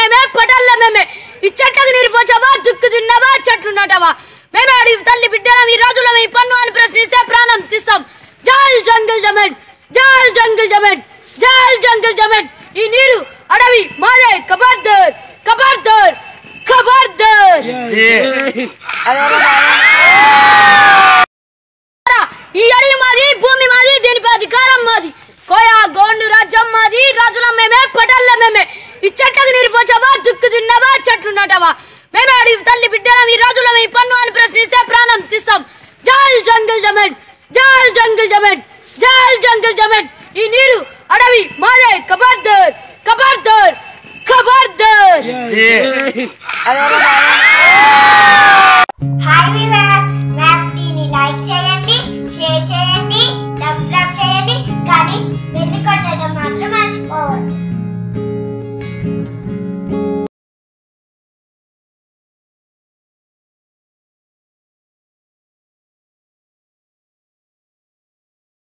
మేమే పటల్ల మేమే ఈ చెట్లకు నీరు పోసావా దుక్కు తిన్నావా చెట్లు నాటావా మేమే అడిగి తల్లి బిడ్డలం ఈ రోజుల్లో ఈ పన్ను అని ప్రశ్నిస్తే ప్రాణం తీస్తాం జాల్ జంగిల్ జమీన్ జాల్ జంగిల్ జమీన్ జాల్ జంగిల్ జమీన్ ఈ నీరు అడవి మాదే కబర్దర్ కబర్దర్ ఖబర్దర్ ఈ అడవి మాది భూమి మాది దీనిపై అధికారం మాది కోయా గోండు రాజ్యం మాది రాజుల మేమే పటల్ల మేమే ఈ చెట్లకు నీరు పోసావా దుక్కు తిన్నావా చెట్లు నాటావా మేమే అడిగి తల్లి బిడ్డలం ఈ రోజుల్లో ఈ పన్ను అని ప్రశ్నిస్తే ప్రాణం తీస్తాం జాల్ జంగిల్ జమీన్ జాల్ జంగిల్ జమీన్ జాల్ జంగిల్ జమీన్ ఈ నీరు అడవి మాదే కబర్దర్ కబర్దర్ ఖబర్దర్